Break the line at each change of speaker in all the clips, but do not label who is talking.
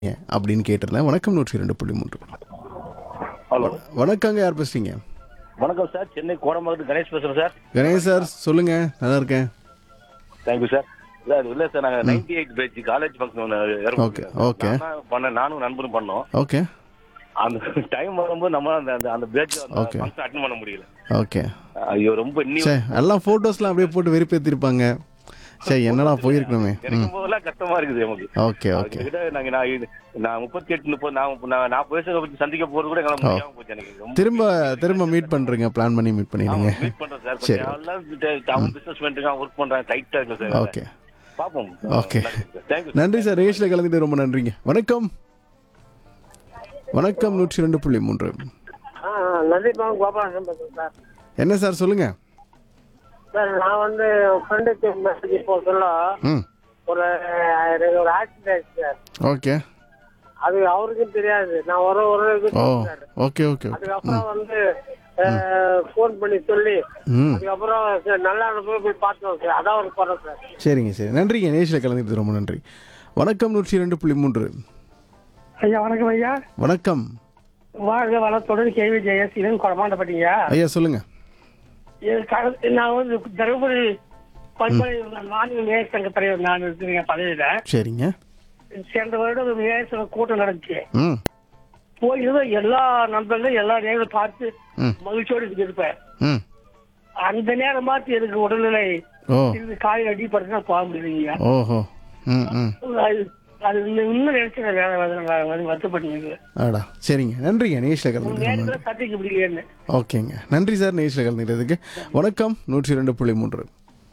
ஏன் அப்படின்னு கேட்டிருந்தேன் வணக்கம் நூற்றி ரெண்டு புள்ளி மூன்று
ஹலோ
வணக்கங்க யார் பேசுறீங்க
வணக்கம் சார் சென்னை கோடம்பாக்கத்து கணேஷ் பேசுறேன் சார்
கணேஷ் சார் சொல்லுங்க நல்லா இருக்கேன்
தேங்க்யூ சார் சார் இல்ல சார் நாங்க ninety eight batch college function
Okay, okay.
பண்ண நானும் நண்பரும் பண்ணோம்
ஓகே
அந்த டைம் வரும்போது நம்ம அந்த அந்த- அந்த பேட்ச்
Okay.
ஃபங்க்ஷன் அட்டன் பண்ண முடியல
ஓகே
ஐயோ ரொம்ப இன்னி
சே எல்லாம் ஃபோட்டோஸ்லாம் அப்படியே போட்டு வெறுப்பேற்றிருப்பாங்க சரி என்னடா போயிருக்கணுமே ம்
கிடைக்கும் போதெல்லாம் கஷ்டமா இருக்குது நமக்கு
ஓகே ஓகே
அதுக்கிட்ட நாங்க நான் இது- நான் முப்பத்தி எட்டு முப்பது நான் நான் நாற்பது வயசு பத்தி சந்திக்க போறது கூட எங்களால முடியாம போச்சு எனக்கு ரொம்ப
திரும்ப திரும்ப மீட் பண்றீங்க பிளான் பண்ணி மீட் பண்ணிடுங்க
மீட் பண்றேன் சார்
சரி.
கொஞ்சம் எல்லாம் அவன் பிசினஸ் பண்ணிட்டு ஒர்க் பண்றான் டைட்டா இருக்கு சார்
ஓகே
பாப்போம்
Okay.
தேங்க்யூ
நன்றி சார் ரேஷில் கலந்துட்டு ரொம்ப நன்றிங்க வணக்கம் வணக்கம் நூற்றி ரெண்டு புள்ளி மூன்று
ஆ நன்றிப்பா கோபாலன் பேசுறேன் சார்
என்ன சார் சொல்லுங்க
சார் நான் வந்து ஃப்ரெண்டுக்கு மெசேஜ் இப்போ சொல்ல
ம்
ஒரு எனக்கு ஒரு ஆக்சிடென்ட் சார்
ஓகே
அது அவருக்கும் தெரியாது நான் ஒரு ஒரு இது
ஓ
சார்
ஓகே ஓகே ஓகே
அதுக்கப்புறம் வந்து ஃபோன் பண்ணி சொல்லி
ம்
அதுக்கப்புறம் சார் நல்லா போய் போய் பார்த்தோம் சார் அதான் ஒரு படம் சார்
சரிங்க சரி நன்றிங்க நேஷில் கலந்துட்டு ரொம்ப நன்றி வணக்கம் நூற்றி ரெண்டு புள்ளி மூன்று
ஐயா வணக்கம் ஐயா
வணக்கம்
வாழ்க வளத்துடன் கேள்வி ஜெயசீலன் குழமாண்டப்பட்டீங்க
ஐயா சொல்லுங்க
நான் வந்து தருமபுரி பல்கலை மாநில மேயர் சங்க தலைவர் நான் இருக்கிறேன் பதவியில
சரிங்க
சென்ற வருடம் ஒரு மேயர் சங்க கூட்டம் நடந்துச்சு
ம்
போயிருந்தோம் எல்லா நண்பர்களும் எல்லா நேரம் பார்த்து
ம்.
மகிழ்ச்சியோடு இருப்பேன்
ம்
அந்த நேரம் பார்த்து எனக்கு உடல்நிலை
ஓ
இது காயில் அடிப்படுத்தினா போக முடியலைங்க
ஓஹோ ம் ம்
அது அது இன்னும் இன்னும் நினைச்சு நான் வேற வேற வருத்தப்பட்டீங்க
ஆடா சரிங்க நன்றிங்க நேஷில் கலந்துட்டு ரொம்ப நன்றி
நேரத்தில் சத்திக்க முடியலன்னு
ஓகேங்க நன்றி சார் நேஷில் கலந்துட்டதுக்கு வணக்கம் நூற்றி ரெண்டு புள்ளி மூன்று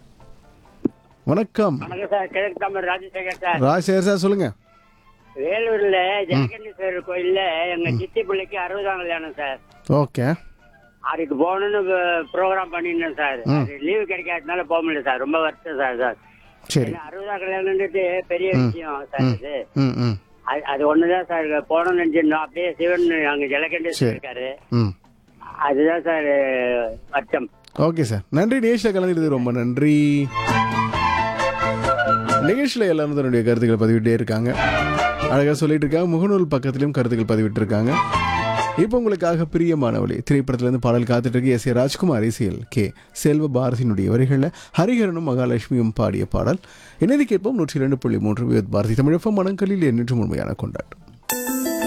வணக்கம்
வணக்கம் சார் கிழக்கு தமிழ் ராஜசேகர் சார்
ராஜசேகர் சார் சொல்லுங்க
வேலூர்ல ஜெககண்டீஸ்வரர் கோயில்ல எங்க சித்தி பிள்ளைக்கு அறுபதாம் கல்யாணம் சார்
ஓகே
அதுக்கு போகணும்னு ப்ரோக்ராம் பண்ணியிருந்தேன் சார் அது லீவு கிடைக்காததுனால போக முடியல சார் ரொம்ப வருஷம் சார் சார்
சரி
ஏன்னா அறுபதாம் கல்யாணம்ன்றது பெரிய விஷயம் சார் இது
ம் ம்
அது- அது ஒண்ணுதான் சார் போகணும்னு நினைச்சிருந்தோம் அப்படியே சிவன் அங்க ஜலகண்டேஸ்வரர்
சரி.
இருக்காரு
ம்
அதுதான் சார் வருத்தம்
ஓகே சார் நன்றி நேஷில் கலந்துட்டது ரொம்ப நன்றி நிகழ்ச்சியில் எல்லாரும் தன்னுடைய கருத்துக்களை பதிவிட்டே இருக்காங்க அழகாக சொல்லிட்டு இருக்காங்க முகநூல் பக்கத்துலையும் கருத்துக்கள் பதிவிட்டு இருக்காங்க இப்போ உங்களுக்காக பிரியமானவளி திரைப்படத்திலிருந்து பாடல் காத்துட்டு இருக்கு எஸ் ஏ ராஜ்குமார் இசையில் கே செல்வ பாரதியினுடைய வரிகளில் ஹரிஹரனும் மகாலட்சுமியும் பாடிய பாடல் இணைதி கேட்போம் நூற்றி இரண்டு புள்ளி மூன்று வித் பாரதி தமிழகம் மனங்களில் எண்ணற்று உண்மையான கொண்டாட்டம்